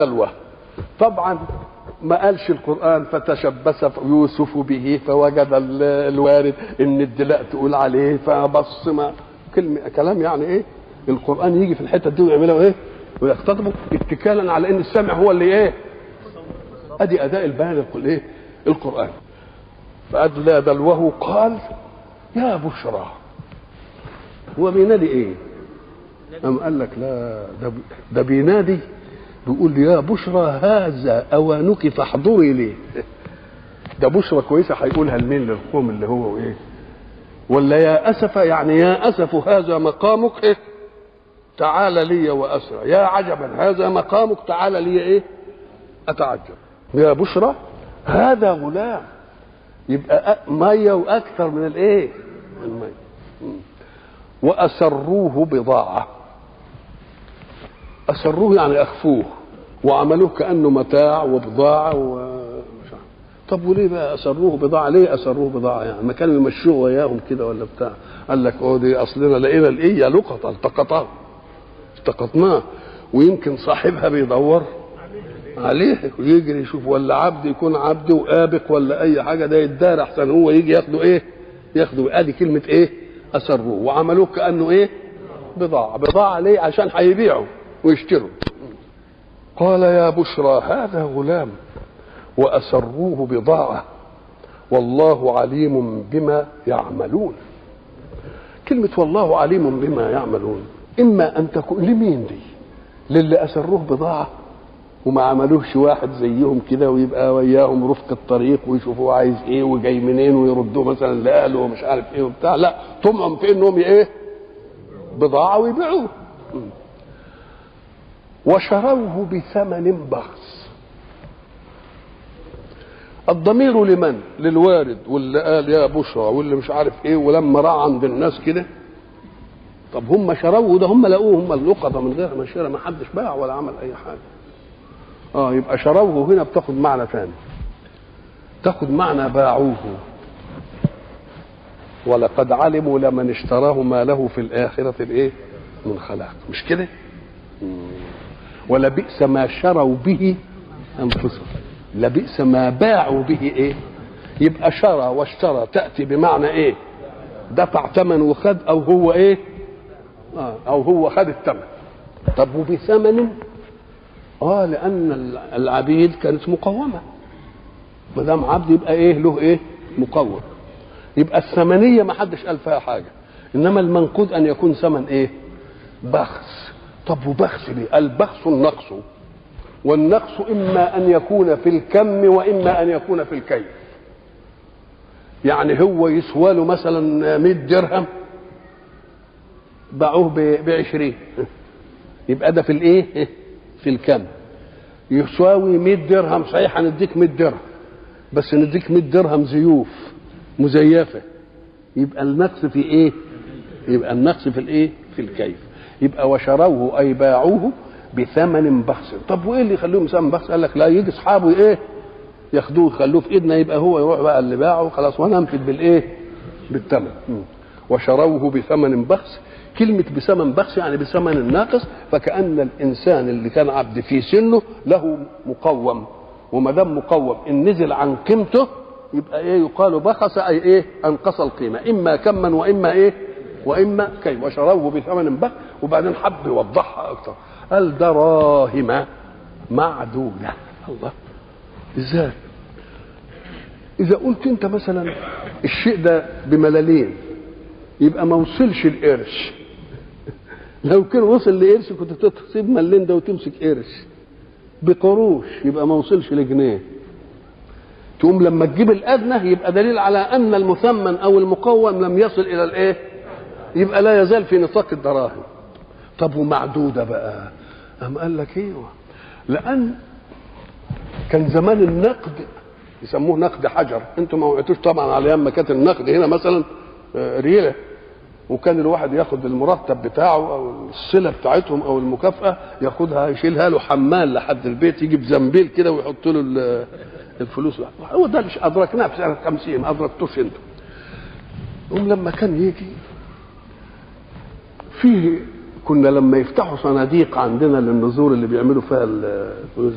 سلوى طبعا ما قالش القرآن فتشبث يوسف به فوجد ال- الوارد ان الدلاء تقول عليه فبص ما كلمة كلام يعني ايه القرآن يجي في الحتة دي ويعملها ايه ويختطبه اتكالا على ان السامع هو اللي ايه ادي اداء البيان القل- ايه القرآن فأدلى دلوه قال يا بشرى هو بينادي ايه أم قال لك لا ده, ده بينادي بيقول يا بشرى هذا اوانك فاحضري لي ده بشرى كويسه هيقولها لمين للقوم اللي هو ايه ولا يا اسف يعني يا اسف هذا مقامك ايه تعال لي واسرى يا عجبا هذا مقامك تعال لي ايه اتعجب يا بشرى هذا غلام يبقى أ- ميه واكثر من الايه الميه م. واسروه بضاعه اسروه يعني اخفوه وعملوه كانه متاع وبضاعه ومش عارف طب وليه بقى اسروه بضاعه ليه اسروه بضاعه يعني ما كانوا يمشوه وياهم كده ولا بتاع قال لك اه دي اصلنا لقينا الايه لقطه التقطاه التقطناه ويمكن صاحبها بيدور عليه ويجري يشوف ولا عبد يكون عبد وآبق ولا اي حاجه ده يتدار احسن هو يجي ياخده ايه ياخده ادي كلمه ايه اسروه وعملوه كانه ايه بضاعه بضاعه ليه عشان هيبيعوا ويشتروا قال يا بشرى هذا غلام واسروه بضاعه والله عليم بما يعملون كلمة والله عليم بما يعملون إما أن تكون لمين دي للي أسروه بضاعة وما عملوهش واحد زيهم كده ويبقى وياهم رفق الطريق ويشوفوا عايز ايه وجاي منين ويردوه مثلا لاهله ومش عارف ايه وبتاع لا طمعهم في انهم ايه بضاعه ويبيعوه وشروه بثمن بخس الضمير لمن للوارد واللي قال يا بشرى واللي مش عارف ايه ولما راى عند الناس كده طب هم شروه ده هم لقوه هم اللقطه من غير ما شرى ما حدش باع ولا عمل اي حاجه اه يبقى شروه هنا بتاخد معنى ثاني تاخد معنى باعوه ولقد علموا لمن اشتراه ما له في الآخرة الايه من خلاق مش كده مم. ولبئس ما شروا به أنفسهم لبئس ما باعوا به ايه يبقى شرى واشترى تأتي بمعنى ايه دفع ثمن وخد او هو ايه آه او هو خد الثمن طب وبثمن اه لان العبيد كانت مقومه ما دام عبد يبقى ايه له ايه مقوم يبقى الثمنيه ما حدش قال فيها حاجه انما المنقود ان يكون ثمن ايه بخس طب وبخس ليه البخس النقص والنقص اما ان يكون في الكم واما ان يكون في الكيف يعني هو يسوى له مثلا 100 درهم باعوه ب 20 يبقى ده في الايه في الكم يساوي 100 درهم صحيح هنديك 100 درهم بس نديك 100 درهم زيوف مزيفه يبقى النقص في ايه يبقى النقص في الايه في الكيف يبقى وشروه اي باعوه بثمن بخس طب وايه اللي يخليهم ثمن بخس قال لك لا يجي اصحابه ايه ياخدوه يخلوه في ايدنا يبقى هو يروح بقى اللي باعه خلاص وانا انفذ بالايه بالثمن وشروه بثمن بخس كلمة بثمن بخس يعني بثمن الناقص فكأن الإنسان اللي كان عبد في سنه له مقوم وما دام مقوم إن نزل عن قيمته يبقى إيه يقال بخس أي إيه أنقص القيمة إما كما وإما إيه وإما كي وشروه بثمن بخس وبعدين حب يوضحها أكثر قال دراهم معدودة الله إزاي إذا قلت أنت مثلا الشيء ده بملالين يبقى ما وصلش القرش لو كان وصل لقرش كنت تسيب ملين ده وتمسك قرش بقروش يبقى ما وصلش لجنيه تقوم لما تجيب الادنى يبقى دليل على ان المثمن او المقوم لم يصل الى الايه يبقى لا يزال في نطاق الدراهم طب ومعدوده بقى قام قال لك ايوه لان كان زمان النقد يسموه نقد حجر انتم ما وقعتوش طبعا على ايام ما كانت النقد هنا مثلا ريله وكان الواحد ياخد المرتب بتاعه او الصله بتاعتهم او المكافاه ياخدها يشيلها له حمال لحد البيت يجي بزنبيل كده ويحط له الفلوس هو ده اللي ادركناه في سنه 50 ما ادركتوش انتم هم لما كان يجي فيه كنا لما يفتحوا صناديق عندنا للنزور اللي بيعملوا فيها الفلوس